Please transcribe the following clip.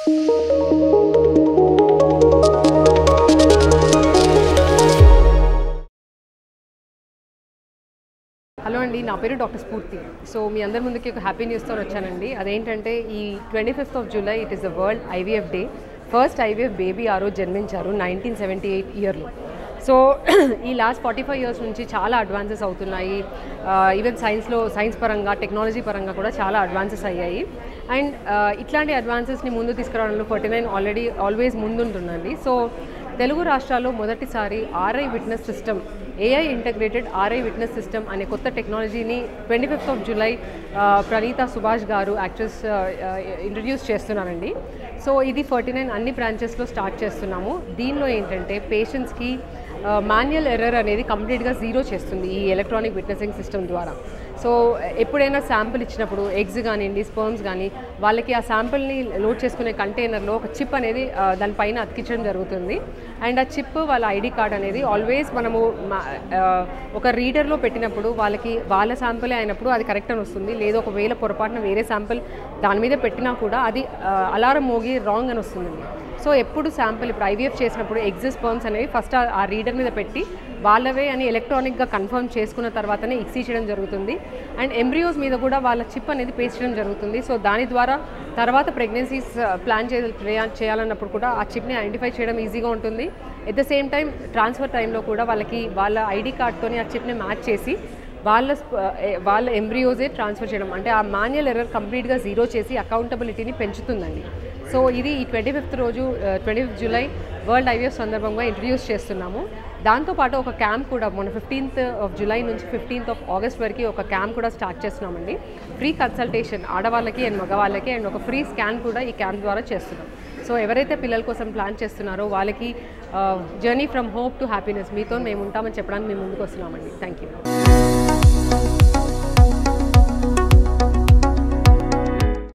hello అండి నా పేరు డాక్టర్ స్ఫూర్తి సో మీ అందరి ముందుకి ఒక హ్యాపీ న్యూస్తో వచ్చానండి అదేంటంటే ఈ twenty fifth of July it is the world IVF day first IVF baby ఆ రోజు జన్మించారు నైన్టీన్ సెవెంటీ ఎయిట్ ఇయర్లో సో ఈ లాస్ట్ ఫార్టీ ఫైవ్ ఇయర్స్ నుంచి చాలా అడ్వాన్సెస్ అవుతున్నాయి ఈవెన్ సైన్స్లో సైన్స్ పరంగా టెక్నాలజీ పరంగా కూడా చాలా అడ్వాన్సెస్ అయ్యాయి అండ్ ఇట్లాంటి అడ్వాన్సెస్ని ముందు తీసుకురావడంలో ఫార్టీ నైన్ ఆల్రెడీ ఆల్వేస్ ముందుంటుందండి సో తెలుగు రాష్ట్రాల్లో మొదటిసారి RI witness system AI integrated RI witness system అనే కొత్త టెక్నాలజీని twenty fifth of July Praneetha Subhash garu actress introduce చేస్తున్నారండి సో ఇది ఫార్టీ నైన్ అన్ని బ్రాంచెస్లో స్టార్ట్ చేస్తున్నాము దీనిలో ఏంటంటే పేషెంట్స్కి మాన్యువల్ ఎర్రర్ అనేది కంప్లీట్గా జీరో చేస్తుంది ఈ ఎలక్ట్రానిక్ విట్నెసింగ్ సిస్టమ్ ద్వారా సో ఎప్పుడైనా శాంపుల్ ఇచ్చినప్పుడు ఎగ్స్ కానివ్వండి స్పర్మ్స్ కానీ వాళ్ళకి ఆ శాంపుల్ని లోడ్ చేసుకునే కంటైనర్లో ఒక చిప్ అనేది ఆ, దానిపైన అతికించడం జరుగుతుంది అండ్ ఆ చిప్ వాళ్ళ ఐడి కార్డ్ అనేది ఆల్వేస్ మనము మా- ఆ, ఒక రీడర్లో పెట్టినప్పుడు వాళ్ళకి వాళ్ళ శాంపులే అయినప్పుడు అది కరెక్ట్ అని వస్తుంది లేదు ఒకవేళ పొరపాటున వేరే శాంపుల్ దాని మీద పెట్టినా కూడా అది అలారం మోగి రాంగ్ అని వస్తుందండి సో ఎప్పుడు శాంపుల్ ఇప్పుడు ఐవీఎఫ్ చేసినప్పుడు ఎగ్జిస్ స్పర్మ్స్ అనేవి ఫస్ట్ ఆ రీడర్ మీద పెట్టి వాళ్ళవే అని ఎలక్ట్రానిక్గా కన్ఫర్మ్ చేసుకున్న తర్వాతనే ఇక్సీ చేయడం జరుగుతుంది అండ్ ఎంబ్రియోస్ మీద కూడా వాళ్ళ చిప్ అనేది పేస్ట్ చేయడం జరుగుతుంది సో దాని ద్వారా తర్వాత ప్రెగ్నెన్సీస్ ప్లాన్ చే చేయాలన్నప్పుడు కూడా ఆ చిప్ని ఐడెంటిఫై చేయడం ఈజీగా ఉంటుంది at the same time transfer టైంలో కూడా వాళ్ళకి వాళ్ళ ఐడి కార్డ్తోని ఆ చిప్ని మ్యాచ్ చేసి వాళ్ళ స్ప- ఏ- వాళ్ళ ఎంబ్రియోజే ట్రాన్స్ఫర్ చేయడం అంటే ఆ మాన్యువల్ ఎర్రర్ కంప్లీట్గా జీరో చేసి అకౌంటబిలిటీని పెంచుతుందండి సో ఇది ఈ ట్వంటీ ఫిఫ్త్ రోజు twenty fifth July world IVF సందర్భంగా ఇంట్రడ్యూస్ చేస్తున్నాము దాంతోపాటు ఒక క్యాంప్ కూడా మొన్న ఫిఫ్టీన్త్ ఆఫ్ జూలై నుంచి ఫిఫ్టీన్త్ ఆఫ్ ఆగస్ట్ వరకు ఒక క్యాంప్ కూడా స్టార్ట్ చేస్తున్నామండి ఫ్రీ కన్సల్టేషన్ ఆడవాళ్ళకి అండ్ మగవాళ్ళకి అండ్ ఒక ఫ్రీ స్కాన్ కూడా ఈ క్యాంప్ ద్వారా చేస్తున్నాం సో ఎవరైతే పిల్లల కోసం ప్లాన్ చేస్తున్నారో వాళ్ళకి journey from hope to happiness మీతో మేము ఉంటామని చెప్పడానికి మేము ముందుకు వస్తున్నామండి థ్యాంక్ యూ